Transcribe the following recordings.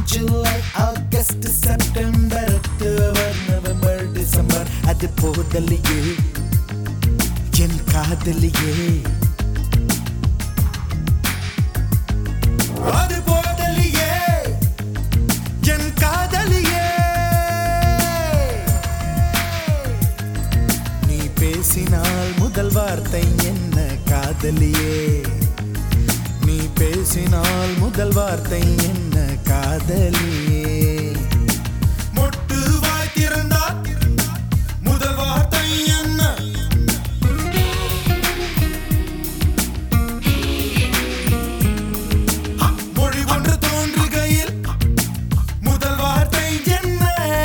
July August September October November December அது போதலியே என் காதலியே அது போதலியே என் காதலியே நீ பேசினால் முதல் வார்த்தை என்ன காதலியே நீ பேசினால் முதல் வார்த்தை என்ன காதலியே மொட்டு வாய் திறந்தால் முதல் வார்த்தை என்ன ஹ, மொழி ஒன்று தோன்றுகையில் முதல் வார்த்தை என்ன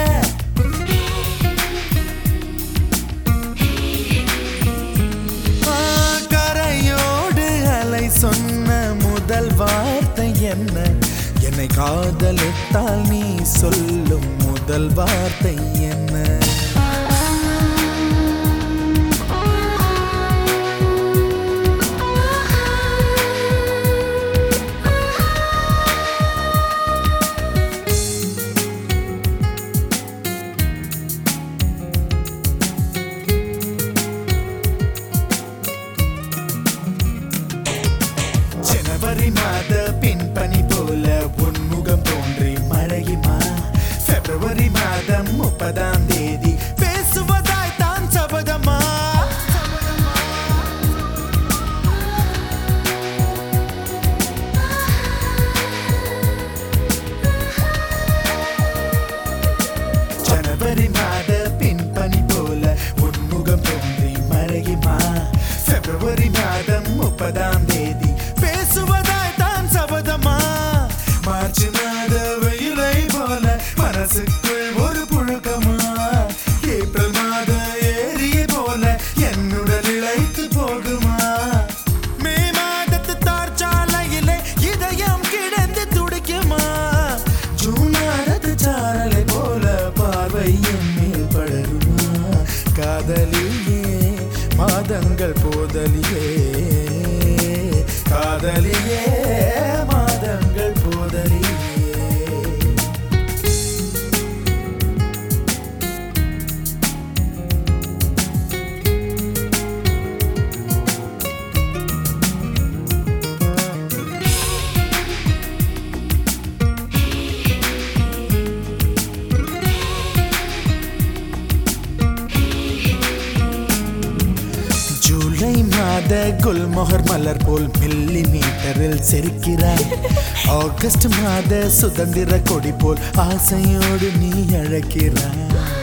ஆ, கரையோடு அலை சொன்ன முதல் வார்த்தை என்ன என்னை காதலித்தால் நீ சொல்லும் முதல் வார்த்தை என்ன ஜனவரி மாத பின்பனி போல உன்முகம் தோன்றி மழையுமா பிப்ரவரி மாதம் முப்பதாம் தேதி பேசுவதாய் தான் சபதமா ஜனவரி மாத பின்பனி போல உன்முகம் தோன்றி மறையுமா பிப்ரவரி மாதம் முப்பதாம் தேதி பேசுவதாய் தான் சபதமா மார்ச் மாத வெயிலை போல மனசுக்குள் ஒரு புழுக்கமா ஏப்ரல் மாத ஏரியை போல என்னுடன் இழைத்து போகுமா மே மாதத்து தார்ச்சாலையிலே இதயம் கிடந்து துடிக்குமா ஜூன் மாதத்து சாரலை போல பார்வை என் மேல் படருமா காதலியே மாதங்கள் போதலியே காதலியே மாதங்கள் போதலியே ஜூலை மாத குல்மொஹர் மலர் போல் மில்லி மீட்டரில் செருக்கிறாய் ஆகஸ்ட் மாத சுதந்திர கொடி போல் ஆசையோடு நீ அழைக்கிறாய்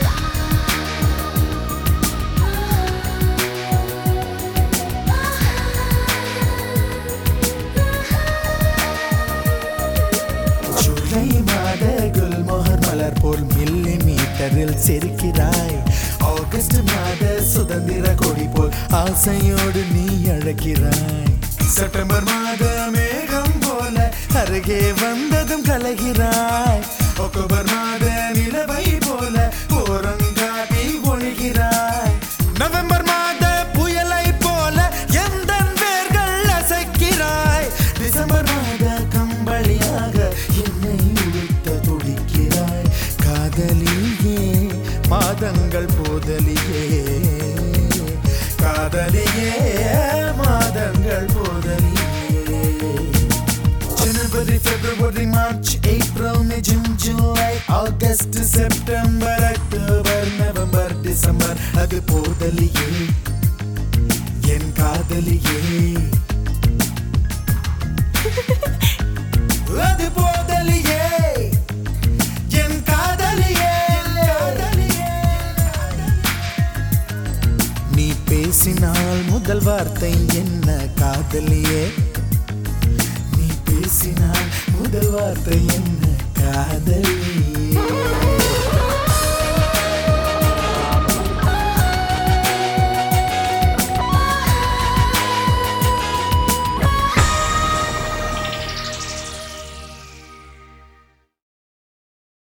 ஜூலை மாத குல்மொஹர் மலர் போல் மில்லி மீட்டரில் செருக்கிறாய் ஆகஸ்ட் மாத சுதந்திர கொடி போல் ஆசையோடு நீ அழைக்கிறாய் செப்டம்பர் மாத மேகம் போல அருகே வந்ததும் கலகிறாய் அக்டோபர் மாத நிலவை போல ஓரங்காட்டி ஒழிகிறாய் நவம்பர் மாத புயலை போல எந்த வேர்கள் அசைக்கிறாய் டிசம்பர் மாத கம்பளியாக என்னை உடுத்த துடிக்கிறாய் காதலியே மாதங்கள் போதலியே காதலியே மாதங்கள் போதலியே ஜனவரி பிப்ரவரி March April May June July August September October November December அது போதலியே என் காதலியே அது போதலியே என் காதலியே நீ பேசினால் முதல் வார்த்தை என்ன காதலியே நீ பேசினால் முதல் வார்த்தை என்ன காதலியே